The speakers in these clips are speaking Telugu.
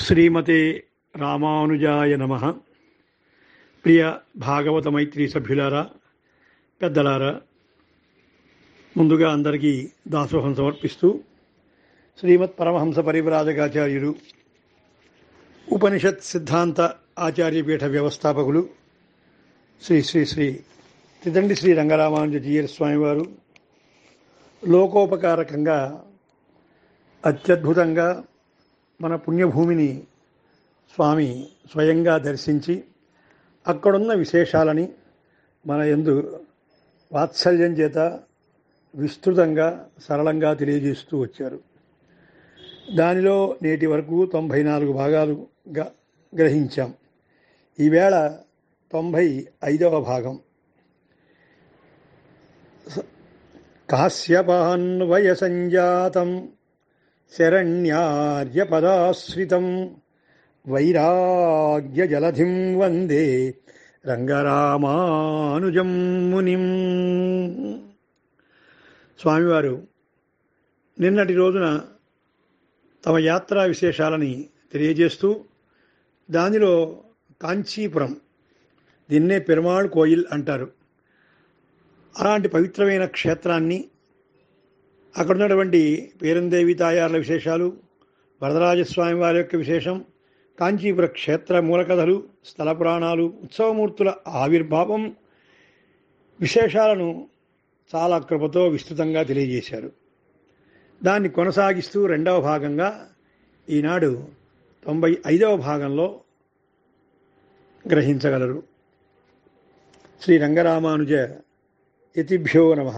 శ్రీమతే రామానుజాయ నమ ప్రియ భాగవత మైత్రి సభ్యులారా పెద్దలారా ముందుగా అందరికీ దాసోహం సమర్పిస్తూ శ్రీమత్ పరమహంస పరివ్రాజకాచార్యులు ఉపనిషత్ సిద్ధాంత ఆచార్యపీఠ వ్యవస్థాపకులు శ్రీ శ్రీ శ్రీ తిదండి శ్రీ రంగరామానుజ జీయర్ స్వామివారు లోకోపకారకంగా అత్యద్భుతంగా మన పుణ్యభూమిని స్వామి స్వయంగా దర్శించి అక్కడున్న విశేషాలని మన ఎందు వాత్సల్యం చేత విస్తృతంగా సరళంగా తెలియజేస్తూ వచ్చారు దానిలో నేటి వరకు తొంభై నాలుగు భాగాలుగా గ్రహించాం ఈవేళ తొంభై ఐదవ భాగం కాశ్యపాన్వయ సంజాతం శరణ్యార్యపదాశ్రితం వైరాగ్యజలధిం వందే రంగరామానుజం మునిం స్వామివారు నిన్నటి రోజున తమ యాత్రా విశేషాలని తెలియజేస్తూ దానిలో కాంచీపురం దీన్నే పెరుమాళ్ కోయిల్ అంటారు అలాంటి పవిత్రమైన క్షేత్రాన్ని అక్కడ ఉన్నటువంటి పేరందేవి తాయార్ల విశేషాలు వరదరాజస్వామి వారి యొక్క విశేషం కాంచీపుర క్షేత్ర మూలకథలు స్థల పురాణాలు ఉత్సవమూర్తుల ఆవిర్భావం విశేషాలను చాలా కృపతో విస్తృతంగా తెలియజేశారు దాన్ని కొనసాగిస్తూ రెండవ భాగంగా ఈనాడు తొంభై ఐదవ భాగంలో గ్రహించగలరు శ్రీ రంగరామానుజ యతిభ్యో నమ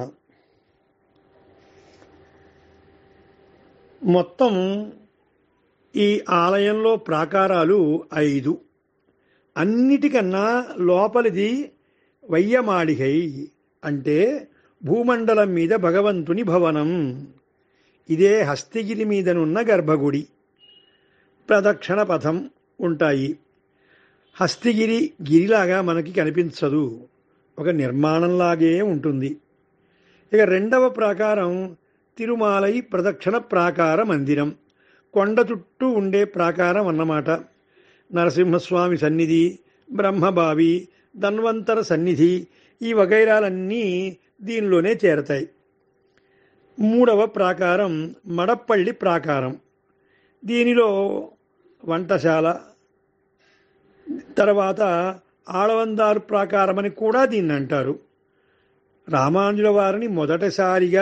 మొత్తం ఈ ఆలయంలో ప్రాకారాలు ఐదు అన్నిటికన్నా లోపలిది వయ్యమాడిగై అంటే భూమండలం మీద భగవంతుని భవనం ఇదే హస్తిగిరి మీదనున్న గర్భగుడి ప్రదక్షిణ పథం ఉంటాయి హస్తిగిరి గిరిలాగా మనకి కనిపించదు ఒక నిర్మాణంలాగే ఉంటుంది ఇక రెండవ ప్రాకారం తిరుమాలై ప్రదక్షిణ ప్రాకార మందిరం కొండ చుట్టూ ఉండే ప్రాకారం అన్నమాట నరసింహస్వామి సన్నిధి బ్రహ్మబావి ధన్వంతర సన్నిధి ఈ వగైరాలన్నీ దీనిలోనే చేరతాయి మూడవ ప్రాకారం మడప్పల్లి ప్రాకారం దీనిలో వంటశాల తర్వాత ఆళవందారు ప్రాకారం అని కూడా దీన్ని అంటారు రామానుజుల వారిని మొదటిసారిగా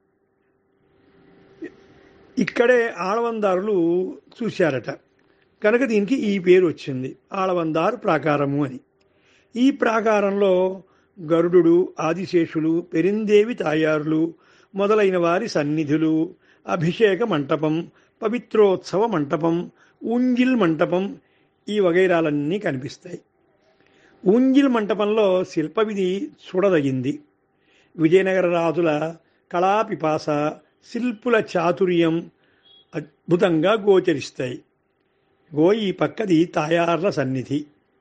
ఇక్కడే ఆళవందారులు చూశారట కనుక దీనికి ఈ పేరు వచ్చింది ఆళవందారు ప్రాకారము అని ఈ ప్రాకారంలో గరుడు ఆదిశేషులు పెరిందేవి తాయారులు మొదలైన వారి సన్నిధులు అభిషేక మంటపం పవిత్రోత్సవ మంటపం ఊంజిల్ మంటపం ఈ వగైరాలన్నీ కనిపిస్తాయి ఊంజిల్ మంటపంలో శిల్పవిధి చూడదగింది విజయనగర రాజుల కళాపిపాస శిల్పుల చాతుర్యం అద్భుతంగా గోచరిస్తాయి గో ఈ పక్కది తాయార్ల సన్నిధి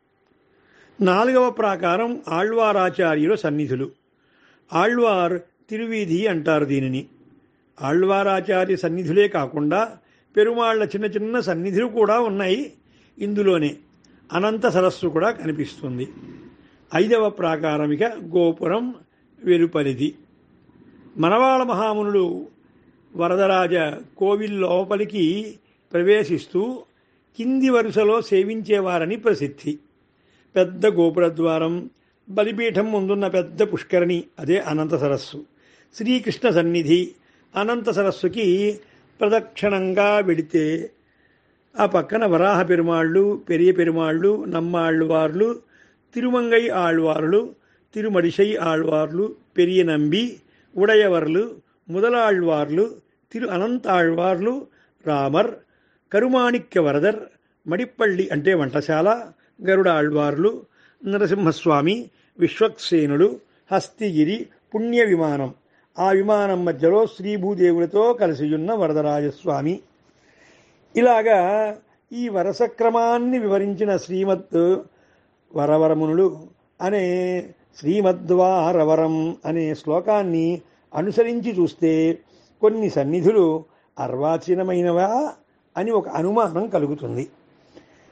నాలుగవ ప్రాకారం ఆళ్వారాచార్యుల సన్నిధులు ఆళ్వార్ తిరువీధి అంటారు దీనిని ఆళ్వారాచార్య సన్నిధులే కాకుండా పెరుమాళ్ల చిన్న చిన్న సన్నిధులు కూడా ఉన్నాయి ఇందులోనే అనంత సరస్సు కూడా కనిపిస్తుంది ఐదవ ప్రాకారమిక గోపురం వెలుపలిది మనవాళ మహామునుడు వరదరాజ కోవిల్ లోపలికి ప్రవేశిస్తూ కింది వరుసలో సేవించేవారని ప్రసిద్ధి పెద్ద గోపురద్వారం బలిపీఠం ముందున్న పెద్ద పుష్కరిణి అదే అనంత సరస్సు శ్రీకృష్ణ సన్నిధి అనంత సరస్సుకి ప్రదక్షిణంగా వెడితే ఆ పక్కన వరాహ పెరుమాళ్ళు పెరియ పెరుమాళ్ళు నమ్మాళ్ళు వార్లు తిరుమంగై ఆళ్వార్లు తిరుమడిశై ఆళ్వార్లు పెరియ నంబి ఉడయవర్లు முதலாழ்வார்లు తిరు అనంతాళ్వార్లు రామర్ కరుమాణిక్య వరదర్ మడిపల్లి అంటే వంటశాల గరుడ ఆళ్వార్లు నరసింహస్వామి విశ్వక్సేనుడు హస్తిగిరి పుణ్య విమానం ఆ విమానం మధ్యలో శ్రీభూదేవులతో కలిసియున్న వరదరాజస్వామి ఇలాగా ఈ వరస క్రమాన్ని వివరించిన శ్రీమద్ వరవరమునులు అనే శ్రీమద్వారవరం అనే శ్లోకాన్ని అనుసరించి చూస్తే కొన్ని సన్నిధులు అర్వాచీనమైనవా అని ఒక అనుమానం కలుగుతుంది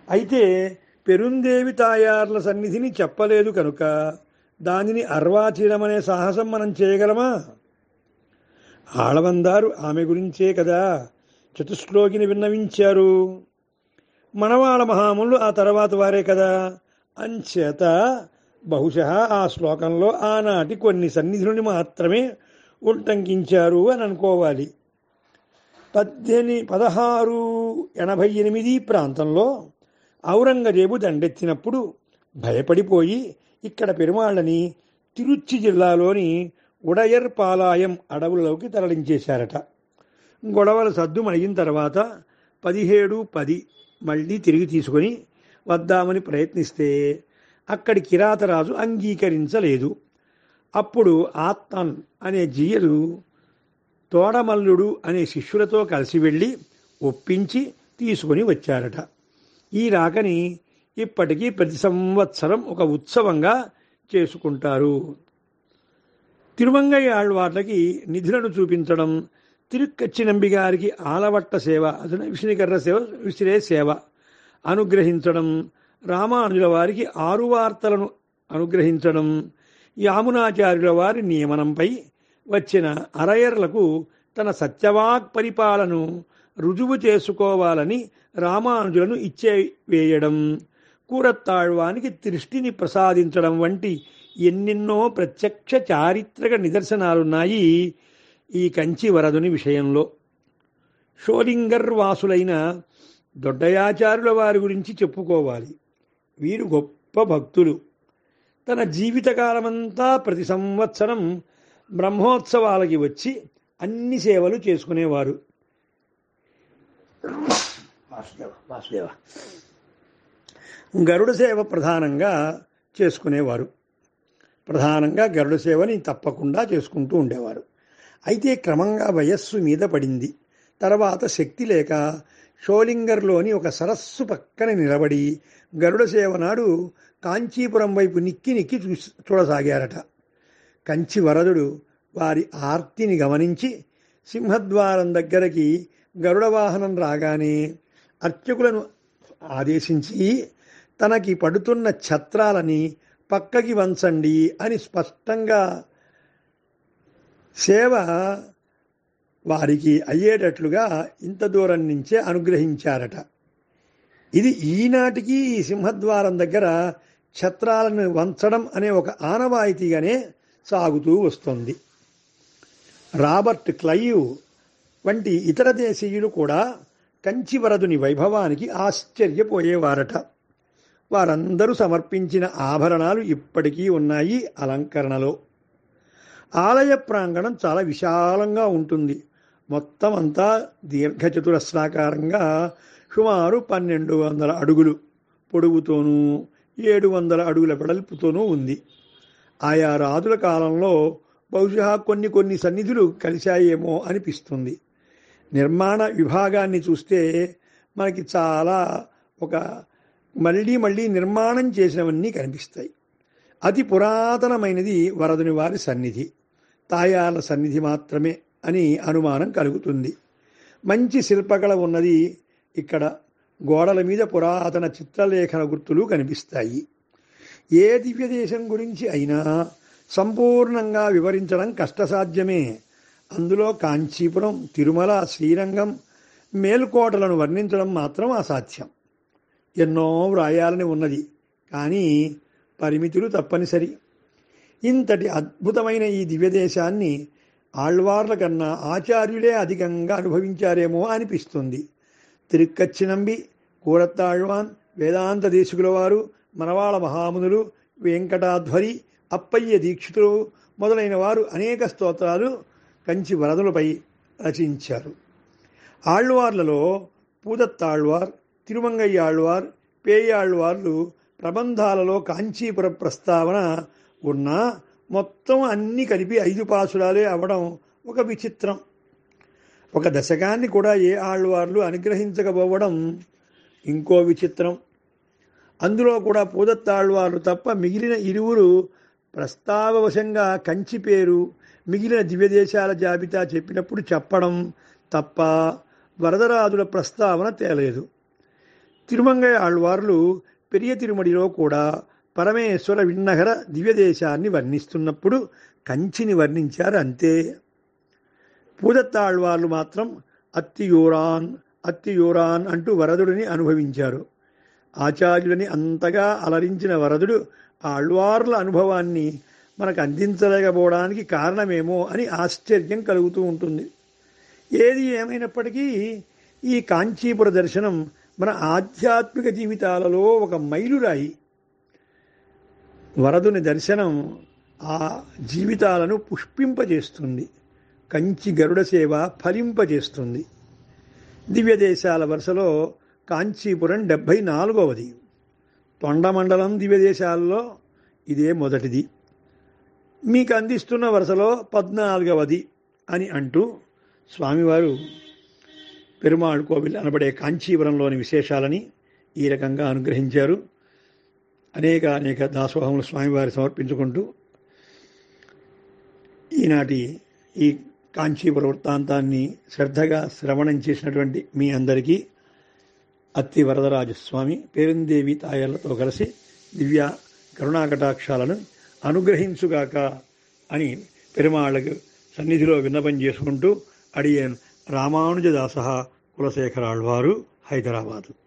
అయితే పెరుందేవి తాయార్ల సన్నిధిని చెప్పలేదు కనుక దానిని అర్వాచీనమనే సాహసం మనం చేయగలమా ఆళవందారు ఆమె గురించే కదా చతుశ్లోకిని విన్నవించారు మనవాళ మహాములు ఆ తర్వాత వారే కదా అంచేత బహుశా ఆ శ్లోకంలో ఆనాటి కొన్ని సన్నిధులని మాత్రమే ఉల్టంకించారు అని అనుకోవాలి పద్దెని పదహారు ఎనభై ఎనిమిది ప్రాంతంలో ఔరంగజేబు దండెత్తినప్పుడు భయపడిపోయి ఇక్కడ పెరుమాళ్ళని తిరుచి జిల్లాలోని ఉడయర్ పాలాయం అడవులలోకి తరలించేశారట గొడవల సద్దు మణిగిన తర్వాత పదిహేడు పది మళ్ళీ తిరిగి తీసుకొని వద్దామని ప్రయత్నిస్తే అక్కడి కిరాతరాజు అంగీకరించలేదు అప్పుడు ఆత్మన్ అనే జీయలు తోడమల్లుడు అనే శిష్యులతో కలిసి వెళ్ళి ఒప్పించి తీసుకొని వచ్చారట ఈ రాకని ఇప్పటికీ ప్రతి సంవత్సరం ఒక ఉత్సవంగా చేసుకుంటారు తిరుమంగయ్య ఆళ్వార్లకి నిధులను చూపించడం తిరుక్కచ్చి నంబి గారికి ఆలవట్ట సేవ అతను విష్ణుకర్ర సేవ విసిరే సేవ అనుగ్రహించడం రామానుజుల వారికి ఆరు వార్తలను అనుగ్రహించడం యామునాచార్యుల వారి నియమనంపై వచ్చిన అరయర్లకు తన సత్యవాక్ పరిపాలను రుజువు చేసుకోవాలని రామానుజులను ఇచ్చే వేయడం కూరత్తాళ్వానికి దృష్టిని ప్రసాదించడం వంటి ఎన్నెన్నో ప్రత్యక్ష చారిత్రక నిదర్శనాలున్నాయి ఈ కంచి వరదుని విషయంలో షోలింగర్ వాసులైన దొడ్డయాచారుల వారి గురించి చెప్పుకోవాలి వీరు గొప్ప భక్తులు తన జీవితకాలమంతా ప్రతి సంవత్సరం బ్రహ్మోత్సవాలకి వచ్చి అన్ని సేవలు చేసుకునేవారు వాసుదేవ వాసుదేవ గరుడ సేవ ప్రధానంగా చేసుకునేవారు ప్రధానంగా గరుడ సేవని తప్పకుండా చేసుకుంటూ ఉండేవారు అయితే క్రమంగా వయస్సు మీద పడింది తర్వాత శక్తి లేక షోలింగర్లోని ఒక సరస్సు పక్కన నిలబడి గరుడ సేవ నాడు కాంచీపురం వైపు నిక్కి నిక్కి చూసి చూడసాగారట కంచి వరదుడు వారి ఆర్తిని గమనించి సింహద్వారం దగ్గరకి గరుడ వాహనం రాగానే అర్చకులను ఆదేశించి తనకి పడుతున్న ఛత్రాలని పక్కకి వంచండి అని స్పష్టంగా సేవ వారికి అయ్యేటట్లుగా ఇంత దూరం నుంచే అనుగ్రహించారట ఇది ఈనాటికి ఈ సింహద్వారం దగ్గర ఛత్రాలను వంచడం అనే ఒక ఆనవాయితీగానే సాగుతూ వస్తుంది రాబర్ట్ క్లైవ్ వంటి ఇతర దేశీయులు కూడా కంచివరదుని వైభవానికి ఆశ్చర్యపోయేవారట వారందరూ సమర్పించిన ఆభరణాలు ఇప్పటికీ ఉన్నాయి అలంకరణలో ఆలయ ప్రాంగణం చాలా విశాలంగా ఉంటుంది మొత్తం అంతా దీర్ఘచతురస్రాకారంగా సుమారు పన్నెండు వందల అడుగులు పొడవుతోనూ ఏడు వందల అడుగుల వెడల్పుతోనూ ఉంది ఆయా రాజుల కాలంలో బహుశా కొన్ని కొన్ని సన్నిధులు కలిశాయేమో అనిపిస్తుంది నిర్మాణ విభాగాన్ని చూస్తే మనకి చాలా ఒక మళ్ళీ మళ్ళీ నిర్మాణం చేసినవన్నీ కనిపిస్తాయి అతి పురాతనమైనది వరదుని వారి సన్నిధి తాయాల సన్నిధి మాత్రమే అని అనుమానం కలుగుతుంది మంచి శిల్పకళ ఉన్నది ఇక్కడ గోడల మీద పురాతన చిత్రలేఖన గుర్తులు కనిపిస్తాయి ఏ దివ్య దేశం గురించి అయినా సంపూర్ణంగా వివరించడం కష్టసాధ్యమే అందులో కాంచీపురం తిరుమల శ్రీరంగం మేల్కోటలను వర్ణించడం మాత్రం అసాధ్యం ఎన్నో వ్రాయాలని ఉన్నది కానీ పరిమితులు తప్పనిసరి ఇంతటి అద్భుతమైన ఈ దివ్యదేశాన్ని ఆళ్వార్ల కన్నా ఆచార్యులే అధికంగా అనుభవించారేమో అనిపిస్తుంది తిరుక్కచ్చినంబి కూరత్తాళ్వాన్ వేదాంత దేశికుల వారు మనవాళ మహామునులు వెంకటాధ్వరి అప్పయ్య దీక్షితులు మొదలైన వారు అనేక స్తోత్రాలు కంచి వరదలపై రచించారు ఆళ్వార్లలో పూదత్తాళ్వార్ తిరుమంగయ్యాళ్వార్ పేయాళ్వార్లు ప్రబంధాలలో కాంచీపుర ప్రస్తావన ఉన్నా మొత్తం అన్ని కలిపి ఐదు పాసురాలే అవడం ఒక విచిత్రం ఒక దశకాన్ని కూడా ఏ ఆళ్వార్లు అనుగ్రహించకపోవడం ఇంకో విచిత్రం అందులో కూడా పూదత్తాళ్వార్లు తప్ప మిగిలిన ఇరువురు ప్రస్తావవశంగా కంచి పేరు మిగిలిన దివ్యదేశాల జాబితా చెప్పినప్పుడు చెప్పడం తప్ప వరదరాజుల ప్రస్తావన తేలేదు తిరుమంగయ్య ఆళ్వార్లు పెరియ తిరుమడిలో కూడా పరమేశ్వర విన్నగర దివ్యదేశాన్ని వర్ణిస్తున్నప్పుడు కంచిని వర్ణించారు అంతే పూదత్తాళ్వార్లు మాత్రం అత్తియూరాన్ అత్తియూరాన్ అంటూ వరదుడిని అనుభవించారు ఆచార్యులని అంతగా అలరించిన వరదుడు ఆళ్వార్ల అనుభవాన్ని మనకు అందించలేకపోవడానికి కారణమేమో అని ఆశ్చర్యం కలుగుతూ ఉంటుంది ఏది ఏమైనప్పటికీ ఈ కాంచీపుర దర్శనం మన ఆధ్యాత్మిక జీవితాలలో ఒక మైలురాయి వరదుని దర్శనం ఆ జీవితాలను పుష్పింపజేస్తుంది కంచి గరుడ సేవ ఫలింపజేస్తుంది దివ్య దేశాల వరుసలో కాంచీపురం డెబ్భై నాలుగవది తొండమండలం దివ్య దేశాల్లో ఇదే మొదటిది మీకు అందిస్తున్న వరుసలో పద్నాలుగవది అని అంటూ స్వామివారు పెరుమాళ్ కోవిల్ అనబడే కాంచీపురంలోని విశేషాలని ఈ రకంగా అనుగ్రహించారు అనేక అనేక దాసోహములు స్వామివారి సమర్పించుకుంటూ ఈనాటి ఈ కాంచీపుర వృత్తాంతాన్ని శ్రద్ధగా శ్రవణం చేసినటువంటి మీ అందరికీ అత్తి వరదరాజు స్వామి పేరందేవి తాయలతో కలిసి దివ్య కరుణాకటాక్షాలను అనుగ్రహించుగాక అని పెరుమాళ్ళకు సన్నిధిలో విన్నపం చేసుకుంటూ అడియన్ రామానుజదాస కులశేఖరాళ్వారు హైదరాబాదు